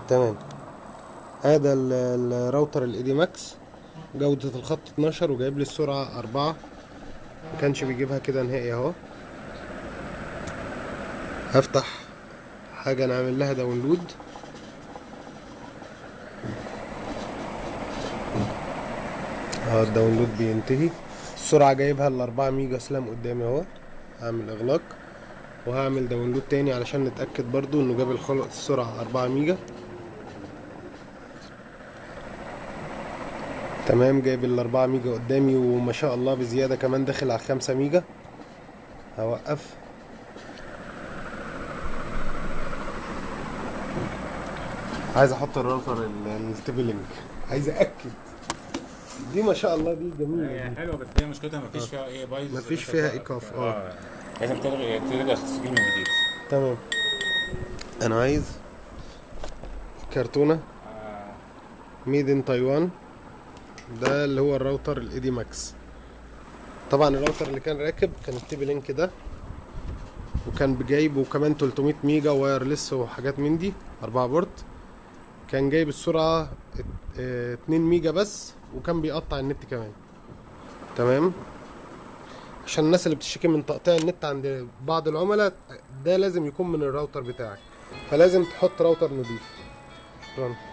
تمام هذا ال- الراوتر الايدي ماكس جودة الخط 12 وجايب لي السرعة 4 ما كانش بيجيبها كده نهائي اهو هفتح حاجة نعمل لها داونلود اه الداونلود بينتهي السرعة جايبها ال 4 ميجا سلام قدامي اهو هعمل اغلاق وهعمل داونلود تاني علشان نتأكد برضو انه جاب الخل- السرعة 4 ميجا تمام جايب ال 4 ميجا قدامي وما شاء الله بزيادة كمان داخل على 5 ميجا هوقف عايز احط الراوتر ال- التيبي لينك عايز اكد دي ما شاء الله دي جميلة هي دي. حلوه بس هي مشكلتها مفيش فيها ايه بايظ مفيش فيها إيقاف، اه. لازم تلغي ترجع تسجيل من جديد تمام انا عايز كرتونة ميد ان تايوان ده اللي هو الراوتر الايدي ماكس طبعا الراوتر اللي كان راكب كان التيبي لينك ده وكان بجايبه كمان 300 ميجا وايرلس وحاجات من دي 4 بورت كان جايب السرعة ات- اه، 2 ميجا بس وكان بيقطع النت كمان تمام عشان الناس اللي بتشتكي من تقطيع النت عند بعض العملاء ده لازم يكون من الراوتر بتاعك فلازم تحط راوتر نضيف شكرا